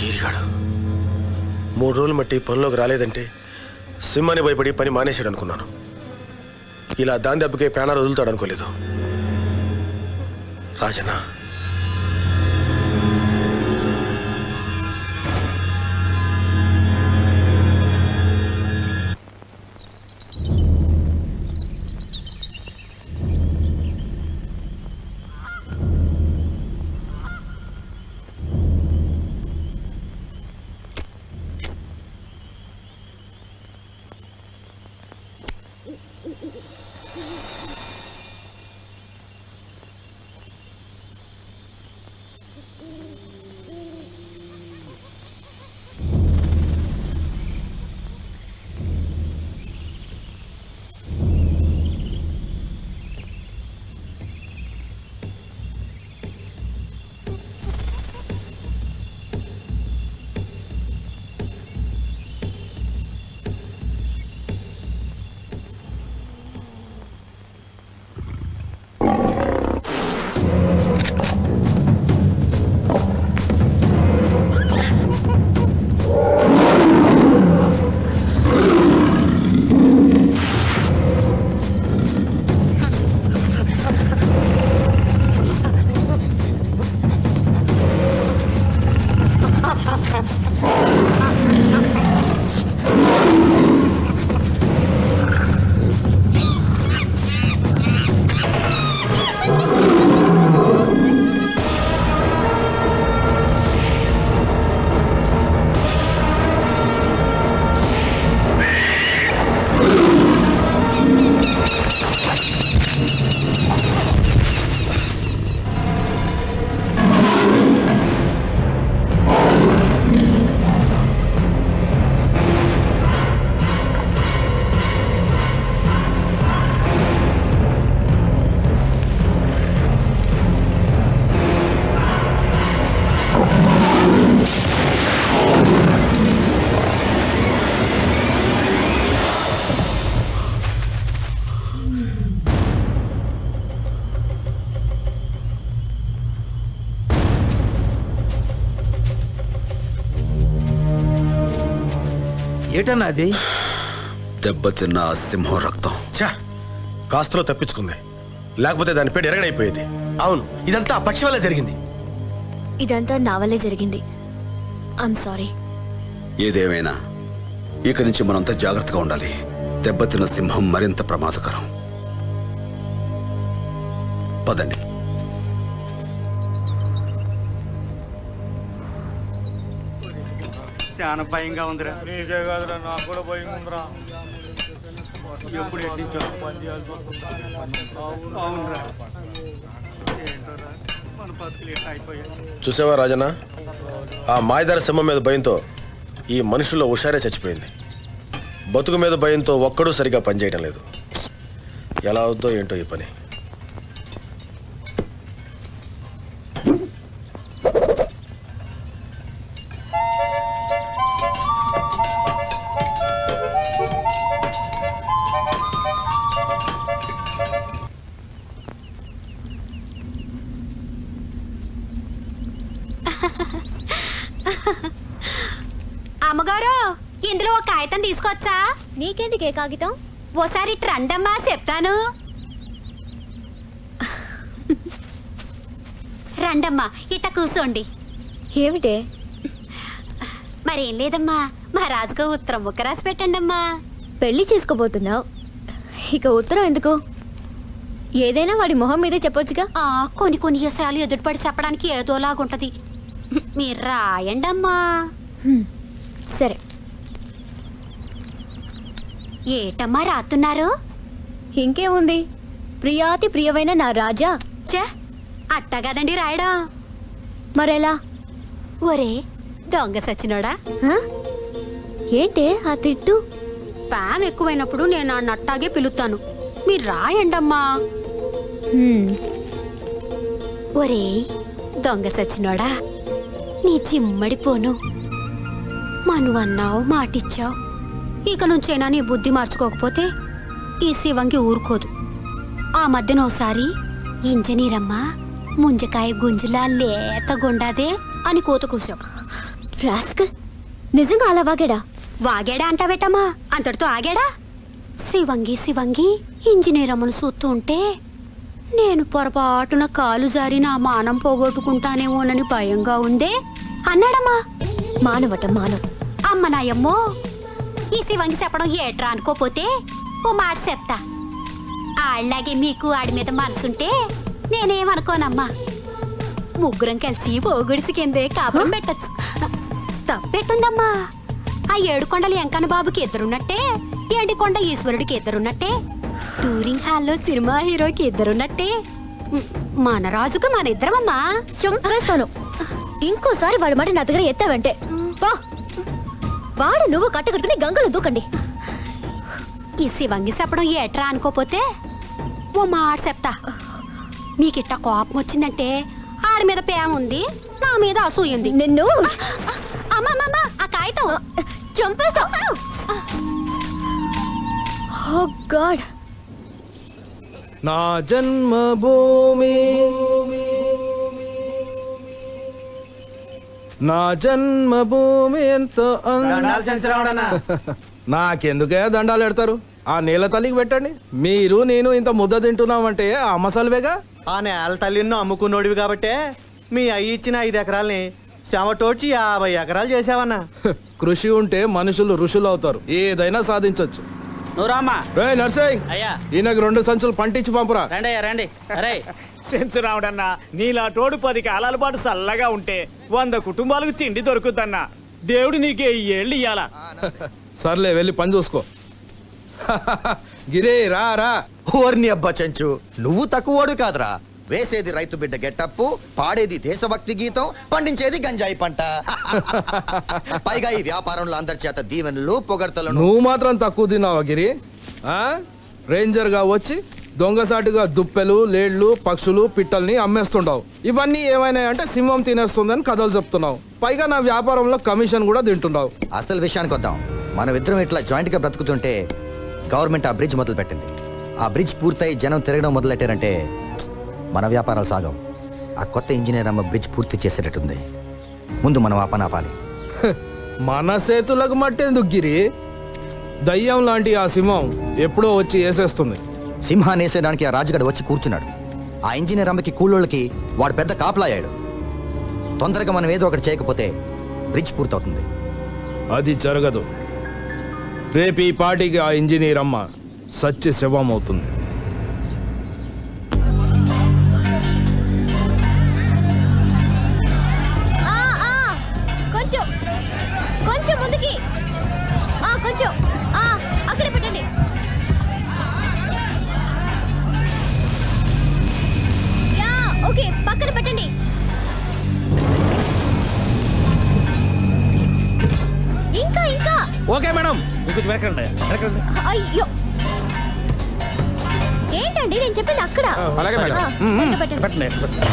ఈరిగాడు మూడు రోజులు మట్టి పనిలోకి రాలేదంటే సింహాన్ని భయపడి పని మానేశాడు అనుకున్నాను ఇలా దాని దెబ్బకే ప్రాణాలు వదులుతాడు అనుకోలేదు రాజనా ఏటన్నా అది దెబ్బతిన్న ఆ సింహం రక్తం ఛా కాస్తలో తప్పించుకుంది లేకపోతే దాని పేరు ఎరగడైపోయేది అవును ఇదంతా ఆ పక్షి వల్ల జరిగింది ఇదంతా నా వల్లే జరిగింది ఐఎమ్ సారీ ఏదేమైనా ఇక నుంచి మనంతా జాగ్రత్తగా ఉండాలి దెబ్బతిన్న సింహం మరింత ప్రమాదకరం పదండి చాలా భయంగా ఉందిరా నీకే కాదురా నాకు కూడా భయంగా ఉందిరా ఎప్పుడు ఎట్టించా అవునరా ఏంటోరా మన బతుకులు ఎట్లా అయిపోయాయి చూసావా రాజన్న ఆ మాయదార సింహం మీద భయంతో ఈ మనుషుల్లో హుషారే చచ్చిపోయింది బతుకు మీద భయంతో ఒక్కడూ సరిగా పనిచేయడం లేదు ఎలా అవుద్దో ఏంటో ఈ పని అమ్మగారు ఇందులో ఒక కాగితం తీసుకొచ్చా నీకెందుకే కాగితం ఓసారి ఇటు రండమ్మా చెప్తాను రండమ్మా ఇట్ట కూర్చోండి ఏమిటే మరేం లేదమ్మా మా రాజుకు ఉత్తరం ముక్క రాసి పెట్టండమ్మా పెళ్లి చేసుకోబోతున్నావు ఇక ఉత్తరం ఎందుకు ఏదైనా వాడి మొహం మీదే చెప్పొచ్చుగా ఆ కొన్ని కొన్ని విషయాలు ఎదురుపడి చెప్పడానికి ఏదోలాగుంటది మీరు రాయండమ్మా హ్మ్, సరే ఏటమ్మా రాస్తున్నారు ఇంకేముంది ప్రియాతి ప్రియమైన నా రాజా చే అట్టా కదండి రాయడం మరెలా ఒరే దొంగ సచ్చినోడా హ? ఏంటే ఆ తిట్టు పామ్ ఎక్కువైనప్పుడు నేను ఆ నట్టాగే పిలుస్తాను మీరు రాయండమ్మా హ్మ్, ఒరేయ్ దొంగ సచ్చినోడా నీ చిమ్మడిపోను మనువన్నావు మాటిచ్చావు ఇక నుంచైనా నీ బుద్ధి మార్చుకోకపోతే ఈ శివంగి ఊరుకోదు ఆ మధ్యన ఓసారి ఇంజనీరమ్మ ముంజకాయ గుంజులా లేత గుండాదే అని కోత కూసావు రాస్కల్ నిజంగా అలా వాగాడా వాగాడా అంటావేటమ్మా అంతటితో ఆగాడా శివంగి శివంగి ఇంజనీర్ అమ్మను చూస్తూ ఉంటే నేను పొరపాటున కాలు జారి నా మానం పోగొట్టుకుంటానేమోనని భయంగా ఉందే అన్నాడమ్మా మానవట మానవ్ అమ్మ నాయమ్మో ఈ శివంగి చెప్పడం ఏట్రా అనుకోపోతే ఓ మాట చెప్తా ఆళ్ళలాగే మీకు ఆడి మీద మనసుంటే నేనేమనుకోనమ్మా ముగ్గురం కలిసి పోగుడిసి కిందే కాపురం పెట్టచ్చు తప్పెట్టుందమ్మా ఆ ఏడు కొండలు ఎంకన్న బాబుకి ఇద్దరున్నట్టే ఎండి కొండ ఈశ్వరుడికి ఇద్దరున్నట్టే టూరింగ్ హాల్లో సినిమా హీరోకి ఇద్దరున్నట్టే మ్, మన రాజుకు మన ఇద్దరమమ్మా చంపేస్తాను ఇంకోసారి వాడి మాట నా దగ్గర ఎత్తావంటే వా వాడు నువ్వు కట్టకట్టుకుని గంగలో దూకండి ఈ శివంగి చెప్పడం ఏట్రా అనుకోపోతే ఓ మాట చెప్తా మీకిట్ట కోపం వచ్చిందంటే ఆడి మీద ప్రేమ ఉంది నా మీద అసూయ ఉంది నిన్ను అమ్మమ్మమ్మ ఆ కాగితం చంపేస్తావు ఓ గాడ్ నా జన్మభూమి నా జన్మభూమి ఎంతో అంద- నాకెందుకే దండాలు పెడతారు ఆ నీళ్ళ తల్లికి పెట్టండి మీరు నేను ఇంత ముద్ద తింటున్నామంటే ఆ మసాలువేగా ఆ నేల తల్లిని అమ్ముకున్నోడివి కాబట్టే మీ అయ్యి ఇచ్చిన ఐదు ఎకరాల్ని చెమటోడ్చి యాభై ఎకరాలు చేసావన్నా కృషి ఉంటే మనుషులు ఋషులు అవుతారు ఏదైనా సాధించవచ్చు నువ్వు రామ్మా రే నర్సింగ్ అయ్యా ఈయనకు రెండు సంచులు పంటించి పంపురా రండి అయ్యా రండి అరే సెన్స్ రావడన్నా నీలా తోడు పది కాలాల పాటు చల్లగా ఉంటే వంద కుటుంబాలకు తిండి దొరుకుద్దన్నా దేవుడు నీకే ఈ ఏళ్ళు ఇయ్యాలా సర్లే వెళ్ళి పని చూసుకో గిరే రా రా ఓర్ని అబ్బా చెంచు నువ్వు తక్కువోడు కాదురా వేసేది రైతు బిడ్డ గెట్టప్పు పాడేది దేశభక్తి గీతం పండించేది గంజాయి పంట పైగా ఈ వ్యాపారంలో అందరి చేత దీవెనలు పొగడ్తలను నువ్వు మాత్రం తక్కువ తిన్నావా గిరి ఆ? రేంజర్గా వచ్చి దొంగసాటుగా దుప్పెలు లేళ్లు పక్షులు పిట్టల్ని అమ్మేస్తుంటావు ఇవన్నీ ఏమైనా అంటే సింహం తినేస్తుందని కథలు చెప్తున్నావు పైగా నా వ్యాపారంలో కమిషన్ కూడా తింటున్నావు అసలు విషయానికి వద్దాం మనం ఇద్దరం ఇట్లా జాయింట్ గా బ్రతుకుతుంటే గవర్నమెంట్ ఆ బ్రిడ్జ్ మొదలు పెట్టింది ఆ బ్రిడ్జ్ పూర్తయి జనం తిరగడం మొదలెట్టారంటే మన వ్యాపారాలు సాగం ఆ కొత్త ఇంజనీర్ అమ్మ బ్రిడ్జ్ పూర్తి చేసేటట్టుంది ముందు మనం ఆ పని ఆపాలి హ, మన చేతులకు మట్టేందుకు గిరి దయ్యం లాంటి ఆ సింహం ఎప్పుడో వచ్చి వేసేస్తుంది సింహాన్ని వేసేయడానికి ఆ రాజుగాడు వచ్చి కూర్చున్నాడు ఆ ఇంజనీర్ అమ్మకి కూలోళ్ళకి వాడు పెద్ద కాపలాయాడు తొందరగా మనం ఏదో ఒకటి చేయకపోతే బ్రిడ్జ్ పూర్తవుతుంది అది జరగదు రేపు ఈ పార్టీకి ఆ ఇంజనీర్ అమ్మ సత్య శవం అవుతుంది ఆ, ఆ, కొంచెం కొంచెం ముందుకి ఆ, కొంచెం ఆ, అక్కడే పెట్టండి యా ఓకే పక్కన పెట్టండి ఇంకా ఇంకా ఓకే మేడం ఇంకొంచెం వెనకండి వెనకండి అయ్యో ఏంటండి నేను చెప్పింది అక్కడ అలాగే మేడం. ఆ, సరిగ్గా పెట్టండి పెట్టండి పెట్టండి.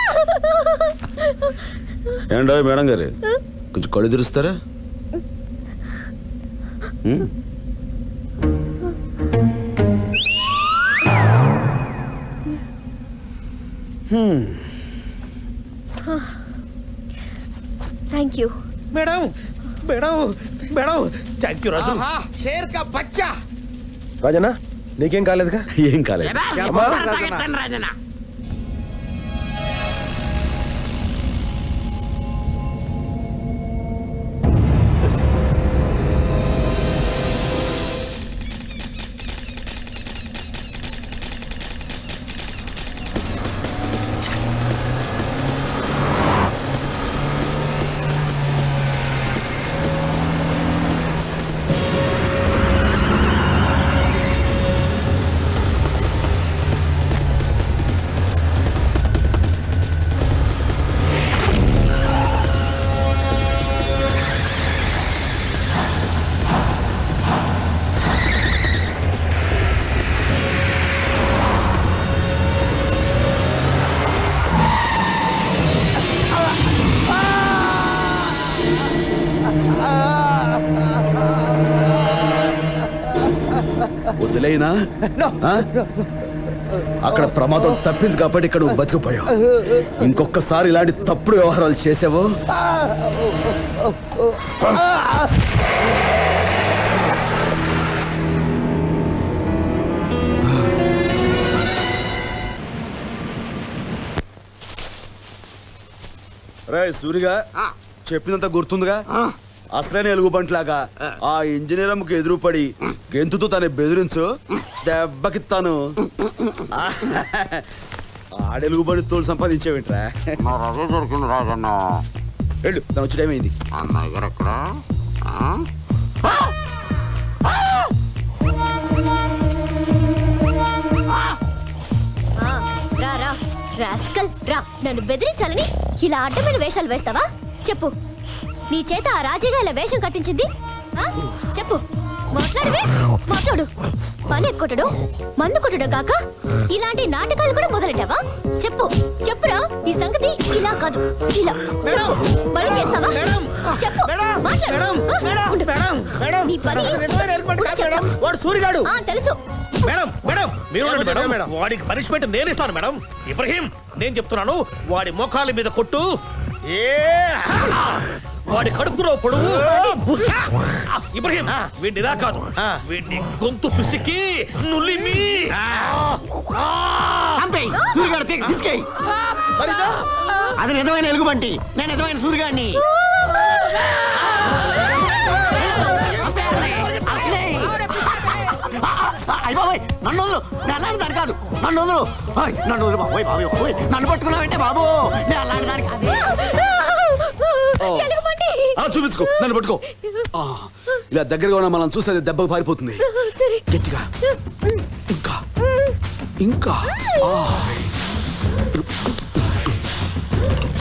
ఏంటో మేడం గారు కొంచెం కళ్ళు తెరుస్తారా um? Hmm. Thank you madam madam madam thank you Raju షేర్ కా బచ్చా రాజన్న నీకేం కాలేదుగా ఏం కాలేదు అమ్మా. రాజన వదిలేనా ఆ? అక్కడ ప్రమాదం తప్పింది కాబట్టి ఇక్కడ నువ్వు బతికిపోయావు ఇంకొకసారి ఇలాంటి తప్పుడు వ్యవహారాలు చేసావో రే సూరిగా చెప్పినంత గుర్తుందిగా అసలైన ఎలుగుబంట్లాగా ఆ ఇంజనీర్ అమ్మకు ఎదురుపడి గెంతుతో తన బెదిరించు దెబ్బకి తను ఆడెలుగుబడి తోలు సంపాదించేవింట్రా నా రవి దొరికింది రాజన్న వెళ్ళు తను వచ్చి టైం అయింది అన్నయ్య గారు ఎక్కడ ఆ, రా రా రాస్కల్ రా నన్ను బెదిరించాలని ఇలా అడ్డమైన వేషాలు వేస్తావా చెప్పు నీ చేత ఆ రాజీగా ఇలా వేషం కట్టించింది ఆ? చెప్పు మాట్లాడవే మాట్లాడు పని ఎక్కొట్టడు మందు కొట్టడం కాక ఇలాంటి నాటకాలు కూడా మొదలెట్టావా చెప్పు చెప్పురా ఈ సంగతి ఇలా కాదు ఇలా చెప్పు మళ్ళీ చేస్తావా చెప్పు మాట్లాడు ఆ, ఉండు. నీ పని ఇప్పుడు చెప్తాం. వాడు సూరిగాడు ఆ, తెలుసు మేడం మేడం మీరు ఉండండి మేడం వాడికి పనిష్మెంట్ నేను ఇస్తాను మేడం ఇబ్రహీం నేను చెప్తున్నాను వాడి మోకాల మీద కొట్టు ఏ వాడి కడుపులో పొడువు ఇబ్రహీం వీడిని ఇలా కాదు వీడిని గొంతు పిసికి నులిమి సూర్యగాడు పీక తీసుకెయ్యి అది నిజమైన ఎలుగుబంటి నేను నిజమైన సూర్యగాడిని అయ్య బాబాయ్ నన్ను వదులు నేను అలాంటి దాని కాదు నన్ను వదులు ఆయ్, నన్ను వదులు బాబోయ్ బాబోయ్ బాబోయ్ నన్ను పట్టుకున్నావంటే బాబు నేను అలాంటి దాని కాదు ఎలుగుబంటి ఆ చూపించుకో నన్ను పట్టుకో ఆ, ఇలా దగ్గరగా ఉన్న మనం చూస్తే అది దెబ్బకు పారిపోతుంది సరే గట్టిగా ఇంకా ఇంకా ఆ.